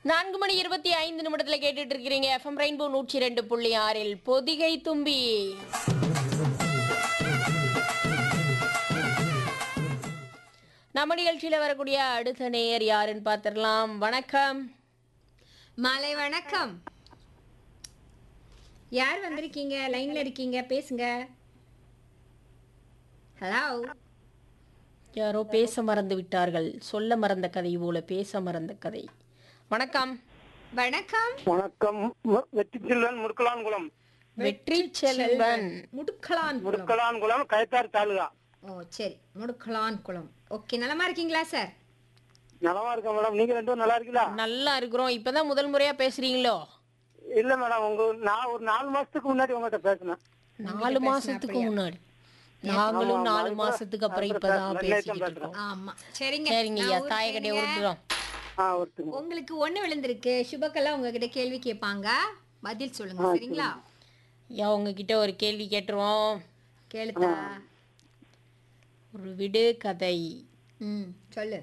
நான்கு மணி இருபத்தி ஐந்து நிமிடத்துல கேட்டுட்டு இருக்கிறீங்க எஃப்எம் ரெயின்போ நூற்றி ரெண்டு புள்ளி ஆறில் பொதிகை தும்பி நம்ம நிகழ்ச்சியில வரக்கூடிய அடுத்த நேயர் யாருன்னு பார்த்திடலாம் வணக்கம் மாலை வணக்கம் யார் வந்திருக்கீங்க லைன்ல இருக்கீங்க பேசுங்க ஹலோ யாரோ பேச மறந்து விட்டார்கள் சொல்ல மறந்த கதை போல பேச மறந்த கதை வணக்கம் வணக்கம் வணக்கம் மு- வெற்றி செல்வன் முருக்கலான்குளம் வெற்றி செல்வன் முடுக்கலான் குளம் முருக்கலான்குளம் கயத்தார் தாலுகா ஓ சரி முடுக்கலான் குளம் ஓகே நலமா இருக்கீங்களா சார் நலமா இருக்கேன் மேடம் நீங்க ரெண்டு பேரும் நல்லா இருக்கீங்களா நல்லா இருக்கிறோம் இப்பதான் முதல் முறையா பேசுறீங்களோ இல்ல மேடம் உங்க நான் ஒரு நாலு மாசத்துக்கு முன்னாடி உங்ககிட்ட பேசினேன் நாலு மாசத்துக்கு முன்னாடி நாங்களும் நாலு மாசத்துக்கு அப்புறம் இப்பதான் பேசிக்கிட்டு இருக்கோம் ஆமா சரிங்க சரிங்க நான் ஐயா ஊருக்கு தாயக்கட்டையை போறேங்க. உருட்டுறோம் ஆ ஒருத்தங்க உங்களுக்கு ஒண்ணு விழுந்திருக்கு சுபக்கெல்லாம் உங்ககிட்ட கேள்வி கேட்பாங்க பதில் சொல்லுங்க சரிங்களா ஐயா உங்ககிட்ட ஒரு கேள்வி கேட்டுருவோம் கேளுத்தா ஒரு விடு கதை ம் சொல்லு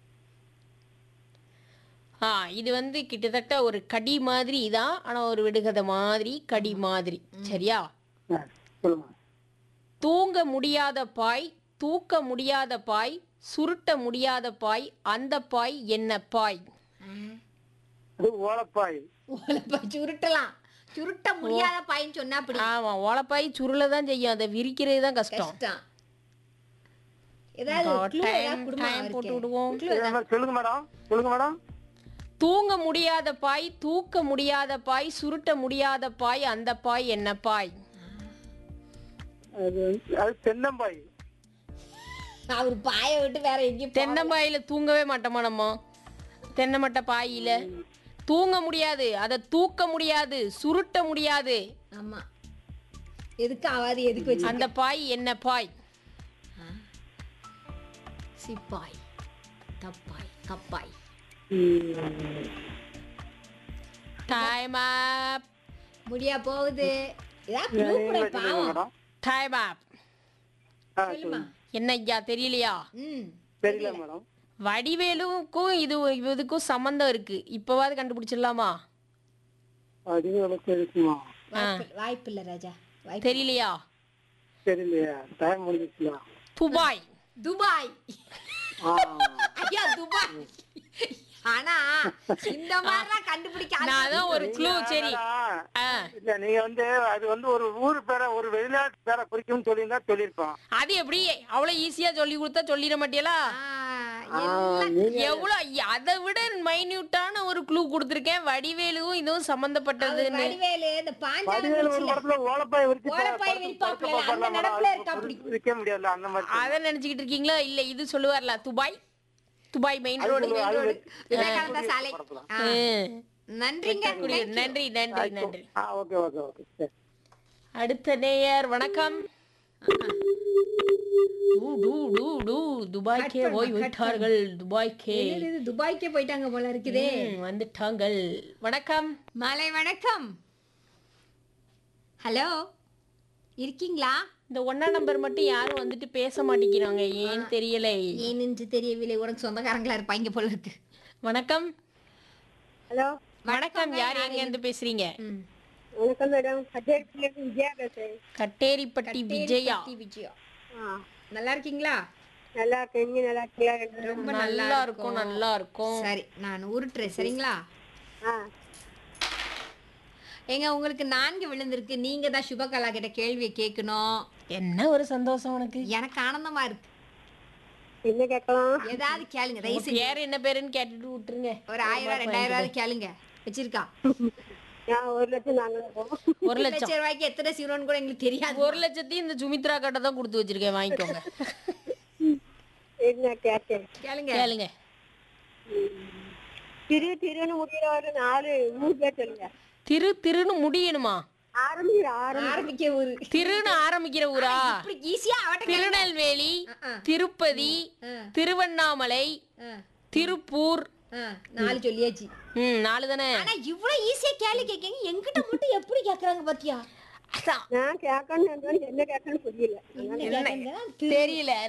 ஆ இது வந்து கிட்டத்தட்ட ஒரு கடி மாதிரி தான் ஆனா ஒரு விடுகதை மாதிரி கடி மாதிரி சரியா ஆ, சொல்லுங்க தூங்க முடியாத பாய் தூக்க முடியாத பாய் சுருட்ட முடியாத பாய் அந்த பாய் என்ன பாய் அது ஓலப்பாய் ஓலப்பா சுருட்டலாம் சுருட்ட முடியாத பையன் சொன்னா அப்படி ஆமா ஓலப்பாய் சுருள தான் செய்யும் அதை விரிக்கிறது தான் கஷ்டம் கஷ்டம் ஏதாவது clue ஏதாவது டைம் கொடுமா டைம் போட்டு அவருக்கு? விடுவோம் ஏ, மேடம், சொல்லுங்க மேடம் சொல்லுங்க மேடம் தூங்க முடியாத பாய் தூக்க முடியாத பாய் சுருட்ட முடியாத பாய் அந்த பாய் என்ன பாய் அது அது தென்னம்பாய் அவர் பாய விட்டு வேற எங்கேயும் போ- தென்னம்பாயில தூங்கவே மாட்டோமா நம்ம தென்னை மட்டை பாயில தூங்க முடியாது அதை தூக்க முடியாது சுருட்ட முடியாது ஆமா எதுக்கு ஆகாது எதுக்கு வச்சு அந்த பாய் என்ன பாய் சிப்பாய் தப்பாய் கப்பாய் டைம் அப் முடியா போகுது ஏதாவது clue கூட சொல்லுங்க பாவம் மேடம் டைம் அப் ஆ சொல்லுமா என்ன ஐயா தெரியலையா ம் தெரியல மேடம் வடிவேலுக்கும் இது இதுக்கும் சம்பந்தம் இருக்கு இப்பவாது கண்டுபிடிச்சிடலாமா அடிகளுக்கு இருக்குமா வாய்ப்பு வாய்ப்பு இல்ல ராஜா வாய்ப்பு தெரியலையா தெரியலையா டைம் முடிஞ்சிச்சுல துபாய் துபாய் ஆ ஐயா துபாய் ஆனா இந்த மாதிரிலாம் கண்டுபிடிக்க ஆள் நான் அதான் ஒரு க்ளூ சரி மேடம், ஆ இல்ல நீங்க வந்து அது வந்து ஒரு ஊர் பேரை ஒரு வெளிநாட்டு பேரை குறிக்கும்னு சொல்லியிருந்தா சொல்லியிருப்போம் அது எப்படி அவ்வளவு ஈஸியா சொல்லி கொடுத்தா சொல்லிட மாட்டியலா ஆ, எல்லாம் எவ்வளவு அதை விட மைன்யூட்டான ஒரு க்ளூ கொடுத்துருக்கேன் வடிவேலுவும் இதுவும் சம்பந்தப்பட்டதுன்னு வடிவேலு இந்த பாஞ்சாலம் வடிவேலு ஒரு படத்துல ஓலப்பாய் விரிச்சு ஓலப்பாய் படத்துல விரிப்பாப்புல, படத்துல அந்த பாடலாம் நடப்புல மேடம். இருக்கா அப்படி? விரிக்க முடியல அந்த மாதிரி அதை நினைச்சுக்கிட்டு இருக்கீங்களா இல்ல இது சொல்லுவார்ல துபாய் துபாய் மெயின் அது ரோடு சொல்லுவா, அது வெ- விவேகானந்தா சாலை படத்துல. ஆ, நன்றிங்க thank you. நன்றி நன்றி நன்றி ஆ ஓகே ஓகே ஓகே சரி அடுத்த நேயர் வணக்கம் டூ டூ டூ டூ துபாய்க்கே Cut போய் பண்ணு, cut விட்டார்கள் துபாய்க்கே என்னது இது துபாய்க்கே போயிட்டாங்க போல இருக்குதே ம், வந்துட்டாங்கள் வணக்கம் மாலை வணக்கம் ஹலோ இருக்கீங்களா இந்த ஒன்னா நம்பர் மட்டும் யாரும் வந்துட்டு பேச மாட்டேங்கிறாங்க ஏன்னு தெரியலை ஏனென்று தெரியவில்லை உனக்கு சொந்தக்காரங்களா இருப்பாங்க போல இருக்கு வணக்கம் ஹலோ வணக்கம் யார் எங்க இருந்து பேசுறீங்க ம். வணக்கம் மேடம் கச்சேரியிலிருந்து விஜயா பேசுறேன் கட்டேரிப்பட்டி விஜயா டி விஜயா ஆ நல்லா இருக்கீங்களா நல்லா இருக்கேன் நீங்க நல்லா இருக்கீங்களா ரெண்டு பேரும்? ரொம்ப நல்லா இருக்கும் நல்லா இருக்கும் சரி நான் உருட்டுறேன் சரிங்களா ஆ ஏங்க உங்களுக்கு நான்கு விழுந்திருக்கு நீங்க தான் சுபகலா கிட்ட கேள்வியை கேட்கணும் என்ன ஒரு சந்தோஷம் உனக்கு எனக்கு ஆனந்தமா இருக்கு என்ன கேட்கலாம் ஏதாவது கேளுங்க தயவு செஞ்சு பேர் என்ன பேருன்னு கேட்டுட்டு விட்டுருங்க ஒரு ஆயிரம் ரெண்டாயிரம் ரூபாய் கேளுங்க வச்சிருக்கா நான் ஒரு லட்சம் நாங்களும் போவோம் ஒரு லட்சம் லட்சம் ரூபாய்க்கு எத்தனை சீரோன்னு கூட எங்களுக்கு தெரியாது ஒரு லட்சத்தையும் இந்த சுமித்ரா கிட்ட தான் கொடுத்து வச்சிருக்கேன் வாங்கிக்கோங்க என்ன கேட்டேன் கேளுங்க கேளுங்க திரு திருன்னு முடிகிற ஒரு நாலு மூணு பேர் சொல்லுங்க திரு திருன்னு முடியணுமா ஆரம்பிக்கிற ஆரம்பி ஆரம்பிக்க ஒரு திருன்னு ஆரம்பிக்கிற ஊரா இப்படி ஈஸியா அவட்ட கேளுங்க. திருநெல்வேலி ஆ. திருப்பதி ஆ, திருவண்ணாமலை ஆ, திருப்பூர் ஆ, நாலு சொல்லியாச்சு ம் நாலு தானே ஆனா இவ்வளவு ஈஸியா கேள்வி கேட்கீங்க என்கிட்ட மட்டும் எப்படி கேக்குறாங்க பாத்தியா அதான் நான் கேட்கணும் என்ன கேட்கணும்னு புரியல என்ன கேக்குறாங்க? தெரியல